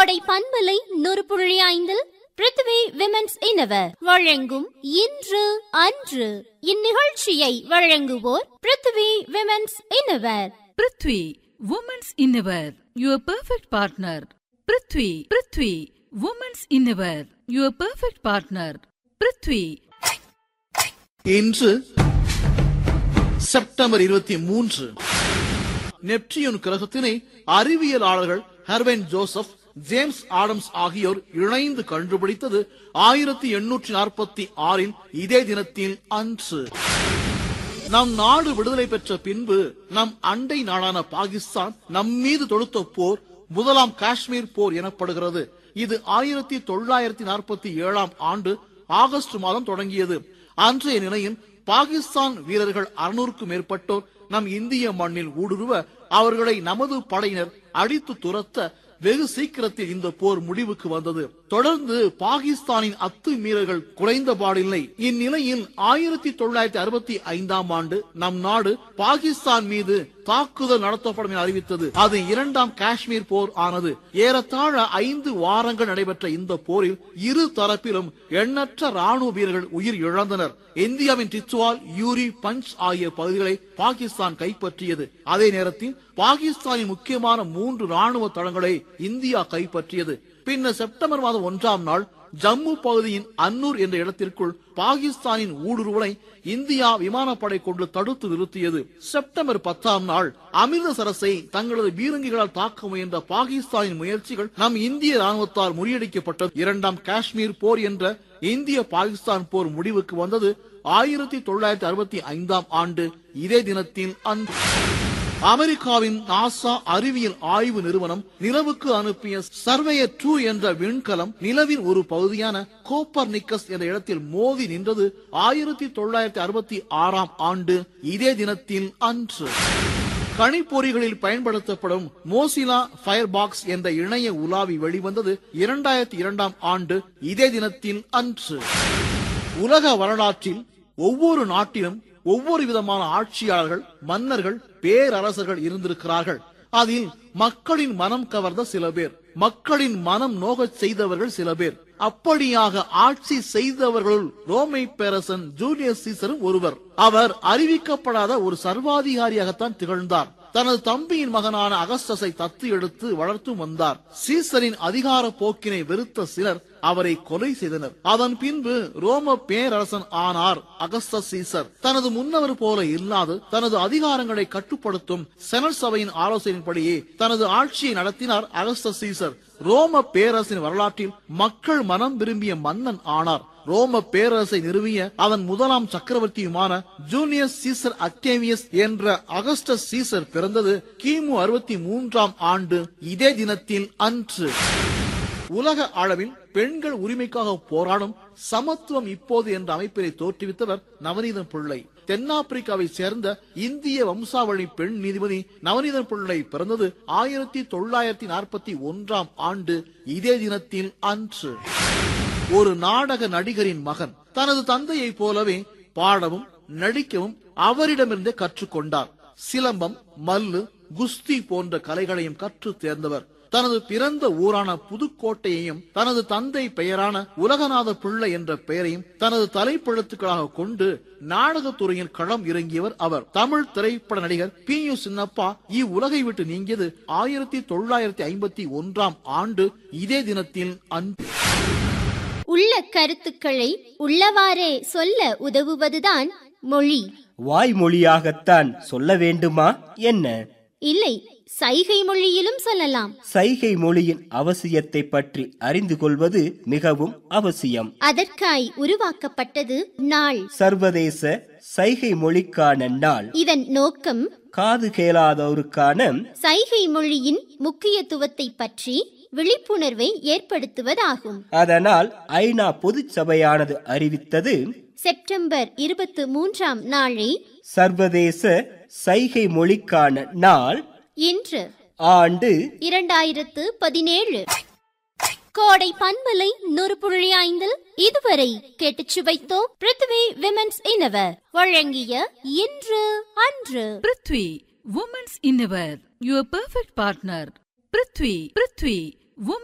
கோடை பண்பலை நூறு புள்ளி ஐந்தில் பிருத்வி விமென்ஸ் இனவர் வழங்கும் இன்று அன்று இந்நிகழ்ச்சியை வழங்குவோர் Prithvi women's innerwear Prithvi women's innerwear your perfect partner Prithvi Prithvi women's innerwear your perfect partner Prithvi இன்று செப்டம்பர் இருபத்தி மூன்று நெப்டியூன் கிரகத்தினை அறிவியலாளர்கள் ஹெர்வென் ஜோசப் ஜேம்ஸ் ஆடம்ஸ் ஆகியோர் இணைந்து கண்டுபிடித்தது ஆயிரத்தி எண்ணூற்றி நாற்பத்தி ஆறில் இதே தினத்தில் அன்று நம் நாடு விடுதலை பெற்ற பின்பு நம் அண்டை நாடான பாகிஸ்தான் நம் மீது தொடுத்த போர் முதலாம் காஷ்மீர் போர் எனப்படுகிறது இது ஆயிரத்தி தொள்ளாயிரத்தி நாற்பத்தி ஏழாம் ஆண்டு ஆகஸ்ட் மாதம் தொடங்கியது அன்றைய நிலையில் பாகிஸ்தான் வீரர்கள் அறுநூறுக்கும் மேற்பட்டோர் நம் இந்திய மண்ணில் ஊடுருவ அவர்களை நமது படையினர் அடித்து துரத்த வெகு சீக்கிரத்தில் இந்த போர் முடிவுக்கு வந்தது தொடர்ந்து பாகிஸ்தானின் அத்துமீறல்கள் குறைந்தபாடில்லை இந்நிலையில் ஆயிரத்தி தொள்ளாயிரத்தி அறுபத்தி ஐந்தாம் ஆண்டு நம் நாடு பாகிஸ்தான் மீது தாக்குதல் நடத்தப்படும் என அறிவித்தது அது இரண்டாம் காஷ்மீர் போர் ஆனது ஏறத்தாழ ஐந்து வாரங்கள் நடைபெற்ற இந்த போரில் இரு தரப்பிலும் எண்ணற்ற ராணுவ வீரர்கள் உயிர் இழந்தனர் இந்தியாவின் டிச்சுவால் யூரி பஞ்ச் ஆகிய பகுதிகளை பாகிஸ்தான் கைப்பற்றியது அதே நேரத்தில் பாகிஸ்தானின் முக்கியமான மூன்று ராணுவ தளங்களை இந்தியா கைப்பற்றியது பின்னர் செப்டம்பர் மாதம் ஒன்றாம் நாள் ஜம்மு பகுதியின் அன்னூர் என்ற இடத்திற்குள் பாகிஸ்தானின் ஊடுருவலை இந்தியா விமானப்படை கொண்டு தடுத்து நிறுத்தியது செப்டம்பர் பத்தாம் நாள் அமிர்தசரஸை தங்களது பீரங்கிகளால் தாக்க முயன்ற பாகிஸ்தானின் முயற்சிகள் நம் இந்திய ராணுவத்தால் முறியடிக்கப்பட்டது இரண்டாம் காஷ்மீர் போர் என்ற இந்திய பாகிஸ்தான் போர் முடிவுக்கு வந்தது ஆயிரத்தி தொள்ளாயிரத்தி அறுபத்தி ஐந்தாம் ஆண்டு இதே தினத்தில் அன்று அமெரிக்காவின் நாசா அறிவியல் ஆய்வு நிறுவனம் நிலவுக்கு அனுப்பிய சர்வேயர் டூ என்ற விண்கலம் நிலவின் ஒரு பகுதியான கோப்பர் நிக்கஸ் என்ற இடத்தில் மோதி நின்றது ஆயிரத்தி தொள்ளாயிரத்தி அறுபத்தி ஆறாம் ஆண்டு இதே தினத்தில் அன்று கணிப்பொறிகளில் பயன்படுத்தப்படும் மோசிலா ஃபயர்பாக்ஸ் என்ற இணைய உலாவி வெளிவந்தது இரண்டாயிரத்தி இரண்டாம் ஆண்டு இதே தினத்தில் அன்று உலக வரலாற்றில் ஒவ்வொரு நாட்டிலும் ஒவ்வொரு விதமான ஆட்சியாளர்கள் மன்னர்கள் பேரரசர்கள் இருந்திருக்கிறார்கள் அதில் மக்களின் மனம் கவர்ந்த சில பேர் மக்களின் மனம் நோகச் செய்தவர்கள் சில பேர் அப்படியாக ஆட்சி செய்தவர்களுள் ரோமை பேரரசன் ஜூலியஸ் சீசரும் ஒருவர் அவர் அறிவிக்கப்படாத ஒரு சர்வாதிகாரியாகத்தான் திகழ்ந்தார் தனது தம்பியின் மகனான அகஸ்டஸை தத்து எடுத்து வளர்த்தும் வந்தார் சீசரின் அதிகார போக்கினை வெறுத்த சிலர் அவரை கொலை செய்தனர் அதன் பின்பு ரோம பேரரசன் ஆனார் அகஸ்டஸ் சீசர் தனது முன்னவர் போல இல்லாது தனது அதிகாரங்களை கட்டுப்படுத்தும் செனட் சபையின் ஆலோசனையின்படியே தனது ஆட்சியை நடத்தினார் அகஸ்டஸ் சீசர் ரோம பேரரசின் வரலாற்றில் மக்கள் மனம் விரும்பிய மன்னன் ஆனார் ரோம பேரரசை நிறுவிய அதன் முதலாம் சக்கரவர்த்தியுமான ஜூனியஸ் சீசர் அக்டேவியஸ் என்ற அகஸ்டஸ் சீசர் பிறந்தது கிமு அறுபத்தி மூன்றாம் ஆண்டு இதே தினத்தில் அன்று உலக அளவில் பெண்கள் உரிமைக்காக போராடும் சமத்துவம் இப்போது என்ற அமைப்பினை தோற்றுவித்தவர் நவநீதன் பிள்ளை தென்னாப்பிரிக்காவை சேர்ந்த இந்திய வம்சாவளி பெண் நீதிபதி நவநீதன் பிள்ளை பிறந்தது ஆயிரத்தி தொள்ளாயிரத்தி நாற்பத்தி ஒன்றாம் ஆண்டு இதே தினத்தில் அன்று ஒரு நாடக நடிகரின் மகன் தனது தந்தையைப் போலவே பாடவும் நடிக்கவும் அவரிடமிருந்தே கற்றுக்கொண்டார் சிலம்பம் மல்லு குஸ்தி போன்ற கலைகளையும் கற்று தேர்ந்தவர் தனது பிறந்த ஊரான புதுக்கோட்டையையும் தனது தந்தை பெயரான உலகநாத பிள்ளை என்ற பெயரையும் தனது தலைப்பெழுத்துக்களாக கொண்டு நாடகத்துறையில் களம் இறங்கியவர் அவர் தமிழ் திரைப்பட நடிகர் பி யு சின்னப்பா இவ்வுலகை விட்டு நீங்கியது ஆயிரத்தி தொள்ளாயிரத்தி ஐம்பத்தி ஒன்றாம் ஆண்டு இதே தினத்தில் அன்று உள்ள கருத்துக்களை உள்ளவாறே சொல்ல உதவுவதுதான் மொழி வாய்மொழியாகத்தான் சொல்ல வேண்டுமா என்ன இல்லை சைகை மொழியிலும் சொல்லலாம் சைகை மொழியின் அவசியத்தை பற்றி அறிந்து கொள்வது மிகவும் அவசியம் அதற்காய் உருவாக்கப்பட்டது நாள் சர்வதேச சைகை மொழிக்கான நாள் இதன் நோக்கம் காது கேளாதோருக்கான சைகை மொழியின் முக்கியத்துவத்தை பற்றி விழிப்புணர்வை ஏற்படுத்துவதாகும் அதனால் ஐநா பொதுச் சபையானது அறிவித்தது செப்டம்பர் இருபத்து மூன்றாம் நாளை சர்வதேச சைகை மொழிக்கான நாள் இன்று ஆண்டு இரண்டாயிரத்து பதினேழு கோடை பண்பலை நூறு புள்ளி ஐந்தில் இதுவரை கேட்டுச் சுவைத்தோம் பிருத்வி விமென்ஸ் இனவர் வழங்கிய இன்று அன்று Prithvi women's innerwear your perfect partner Prithvi Prithvi